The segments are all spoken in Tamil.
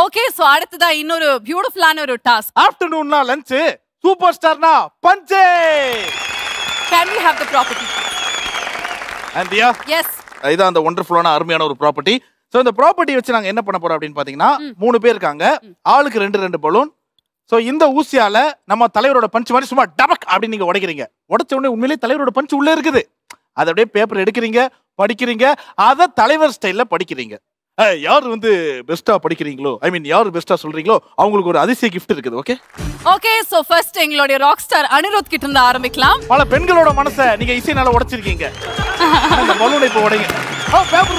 ஓகே சோ அடுத்ததா இன்னொரு பியூட்டிஃபுல்லான ஒரு டாஸ்க் ஆஃப்டர்நூன்னா லஞ்ச் சூப்பர் ஸ்டார்னா பஞ்சே can we have the property and தியா எஸ் இதான் அந்த ஒண்டர்ஃபுல்லான அருமையான ஒரு ப்ராப்பர்ட்டி ஸோ இந்த ப்ராப்பர்ட்டி வச்சு நாங்க என்ன பண்ண போறோம் அப்படின்னு பாத்தீங்கன்னா மூணு பேர் இருக்காங்க ஆளுக்கு ரெண்டு ரெண்டு பலூன் ஸோ இந்த ஊசியால நம்ம தலைவரோட பஞ்ச் மாதிரி சும்மா டபக் அப்படின்னு நீங்க உடைக்கிறீங்க உடைச்ச உடனே உண்மையிலேயே தலைவரோட பஞ்ச் உள்ள இருக்குது அதை அப்படியே பேப்பர் எடுக்கிறீங்க படிக்கிறீங்க அதை தலைவர் ஸ்டைல்ல படிக்கிறீங்க அஹ், யார் வந்து பெஸ்டா படிக்கிறீங்களோ ஐ மீன் யார் பெஸ்டா சொல்றீங்களோ அவங்களுக்கு ஒரு அதிசய கிஃப்ட் இருக்குது ஓகே ஓகே சோ ஃபர்ஸ்ட் எங்களுடைய ராக் ஸ்டார் அனிருத் கிட்ட இருந்து ஆரம்பிக்கலாம் பல பெண்களோட மனசை நீங்க இசைனால உடைச்சிருக்கீங்க அந்த பலூனை இப்போ உடைங்க ஓ பேப்பர்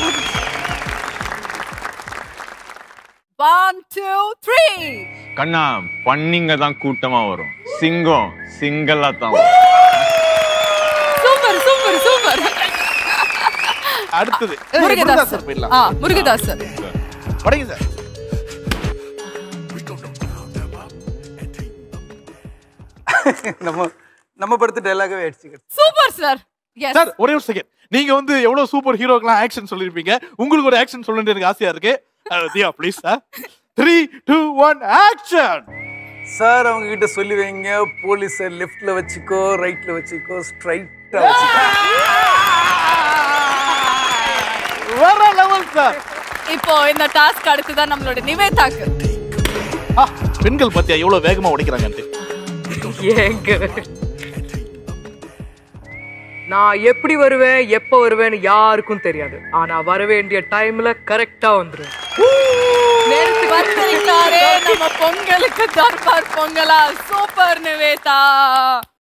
ஒன் டூ த்ரீ கண்ணா பண்ணிங்க தான் கூட்டமா வரும் சிங்கம் சிங்கலா தான் வரும். சூப்பர் சூப்பர் சூப்பர் அடுத்தது ஏய், முருகதாஸ் முருகதாஸ் சார் போயிடலாம் ஆ முருகதாஸ் சார் படிங்க சார் நம்ம நம்ம படுத்து டைலாகவே அடிச்சுக்கிட்டு சூப்பர் சார் எஸ் சார் ஒரே ஒரு செகண்ட் நீங்க வந்து எவ்வளவு சூப்பர் ஹீரோக்கெல்லாம் ஆக்ஷன் சொல்லிருப்பீங்க உங்களுக்கு ஒரு ஆக்ஷன் சொல்லணும்னு எனக்கு ஆசையா இருக்கு அஹ், Diya please sir three two one action sir அவங்க கிட்ட சொல்லி வைங்க போலீஸை லெஃப்ட்ல வச்சுக்கோ ரைட்ல வச்சுக்கோ ஸ்ட்ரைட்டா வச்சுக்கோ வேற லெவல் சார் இப்போ இந்த டாஸ்க் அடுத்துதான் நம்மளோட நிவேதாக்கு பெண்கள் பத்தியா எவ்வளவு வேகமா உடைக்கிறாங்கன்ட்டு ஏங்க நான் எப்படி வருவேன் எப்ப வருவேன்னு யாருக்கும் தெரியாது ஆனா வர வேண்டிய டைம்ல கரெக்டா வந்துருவேன் வந்திருக்காரே நம்ம பொங்கலுக்கு தர்பார் பொங்கலா சூப்பர் நிவேதா